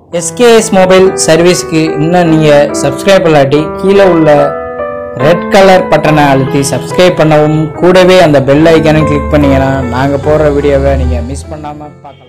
SKS mobile சர்வீஸ்க்கு இன்னும் நீங்கள் சப்ஸ்கிரைப் பண்ணாட்டி கீழே உள்ள ரெட் கலர் பட்டனை அழுத்தி சப்ஸ்கிரைப் பண்ணவும் கூடவே அந்த பெல் ஐக்கானை கிளிக் பண்ணீங்கன்னா நாங்கள் போடுற வீடியோவை நீங்கள் மிஸ் பண்ணாமல் பார்க்கலாம்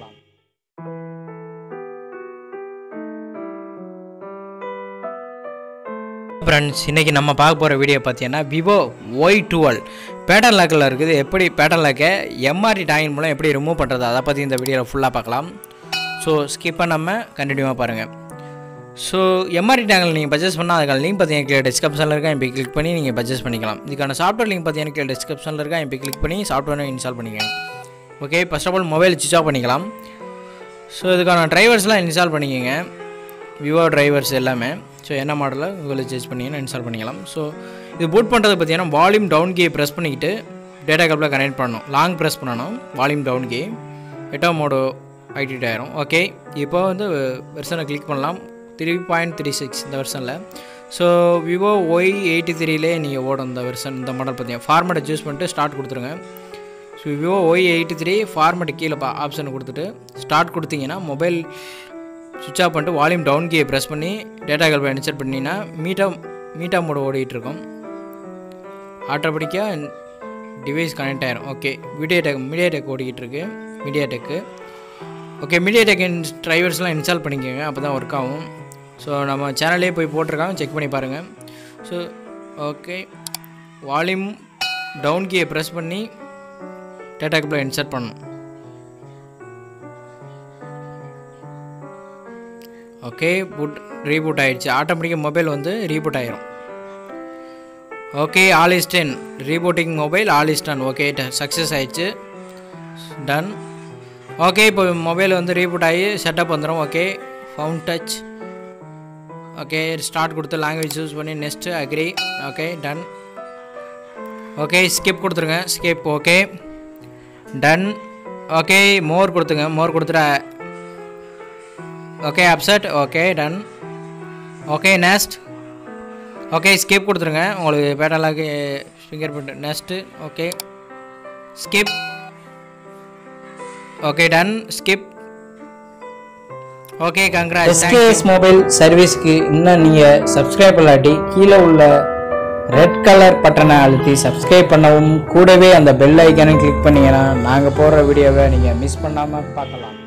ஃப்ரெண்ட்ஸ் இன்றைக்கி நம்ம பார்க்க போகிற வீடியோ பார்த்தீங்கன்னா விவோ ஒய் டுவெல் பேட்டர்ன் லாக்கில் இருக்குது எப்படி பேட்டர்ன் லாக்கை எம்ஆர்டி டாயின் மூலம் எப்படி ரிமூவ் பண்ணுறது அதை பற்றி இந்த வீடியோவில் ஃபுல்லாக பார்க்கலாம் ஸோ ஸ்கிப் பண்ணாமல் கண்டினியூவாக பாருங்கள் ஸோ எம்ஆர்டி டேங்கில் நீங்கள் பர்ச்சேஸ் பண்ணால் அதுக்கான லிங்க் பார்த்தீங்கன்னா கீழே டிஸ்கிரிப்ஷனில் இருக்கா இப்போ கிளிக் பண்ணி நீங்கள் பர்ச்சேஸ் பண்ணிக்கலாம் இதுக்கான சாஃப்ட்வேர் லிங்க் பார்த்தீங்கன்னா கீழே டிஸ்கிரிப்ஷனில் இருக்கா இப்போ கிளிக் பண்ணி சாஃப்ட்வேரை இன்ஸ்டால் பண்ணிக்கோங்க okay first of all mobile switch off பண்ணிக்கலாம் ஸோ இதுக்கான டிரைவர்ஸ்லாம் இன்ஸ்டால் பண்ணிக்கோங்க விவோ டிரைவர்ஸ் எல்லாமே ஸோ என்ன மாடலில் கூகுளில் சர்ச் பண்ணிங்கன்னா இன்ஸ்டால் பண்ணிக்கலாம் ஸோ இது பூட் பண்ணுறது பார்த்தீங்கன்னா வால்யூம் டவுன் கே ப்ரெஸ் பண்ணிக்கிட்டு டேட்டா கேப்பில் கனெக்ட் பண்ணணும் லாங் ப்ரெஸ் பண்ணணும் வால்யூம் டவுன் கே எட்டோ மோடு ஆக்டிவேட் ஆயிரும் ஓகே இப்போ வந்து வெர்ஷனை கிளிக் பண்ணலாம் த்ரீ பாயிண்ட் த்ரீ சிக்ஸ் இந்த வெர்ஷனில் ஸோ விவோ ஒய் எயிட்டி த்ரீலே நீங்கள் ஓடும் இந்த வெர்ஷன் இந்த மாடல் பார்த்தீங்கன்னா ஃபார்மேட்டை சூஸ் பண்ணிட்டு ஸ்டார்ட் கொடுத்துருங்க so Vivo Y eighty three format கீழே ஆப்ஷன் கொடுத்துட்டு ஸ்டார்ட் கொடுத்தீங்கன்னா மொபைல் சுவிட்ச் ஆஃப் பண்ணிட்டு வால்யூம் டவுன் கீயை ப்ரெஸ் பண்ணி டேட்டா கல்பை இன்சர்ட் பண்ணிங்கன்னா மீட்டா மீட்டா மோடு ஓடிட்டு இருக்கும் ஆட்டோமேட்டிக்காக டிவைஸ் கனெக்ட் ஆயிரும் okay MediaTek MediaTek ஓடிக்கிட்டு இருக்கு MediaTek okay MediaTek ட்ரைவர்ஸ்லாம் இன்ஸ்டால் பண்ணிக்கோங்க அப்போ தான் ஒர்க் ஆகும் ஸோ நம்ம சேனல்லே போய் போட்டிருக்காங்க செக் பண்ணி பாருங்கள் ஸோ ஓகே வால்யூம் டவுன் கீயை ப்ரெஸ் பண்ணி டேட்டா கல்பை இன்சர்ட் பண்ணணும் ஓகே புட் ரீபூட் ஆயிடுச்சு ஆட்டோமேட்டிக்காக மொபைல் வந்து ரீபூட் ஆயிரும் okay all is done rebooting mobile all is done okay success ஆயிடுச்சு டன் ஓகே இப்போ மொபைல் வந்து ரீபூட் ஆகி செட்டப் வந்துடும் okay found touch okay start கொடுத்து லாங்குவேஜ் சூஸ் பண்ணி next agree okay done okay skip கொடுத்துருங்க skip okay done okay more கொடுத்துங்க more கொடுத்துட்டு okay upset okay done okay next okay skip கொடுத்துருங்க உங்களுக்கு பேட்டலாக்கு finger print next okay skip okay done skip okay congrats SKS mobile சர்வீஸ்க்கு இன்னும் நீங்கள் subscribe பண்ணாட்டி கீழே உள்ள ரெட் கலர் பட்டனை அழுத்தி சப்ஸ்கிரைப் பண்ணவும் கூடவே அந்த பெல் ஐக்கானை கிளிக் பண்ணீங்கன்னா நாங்கள் போடுற வீடியோவை நீங்கள் மிஸ் பண்ணாமல் பார்க்கலாம்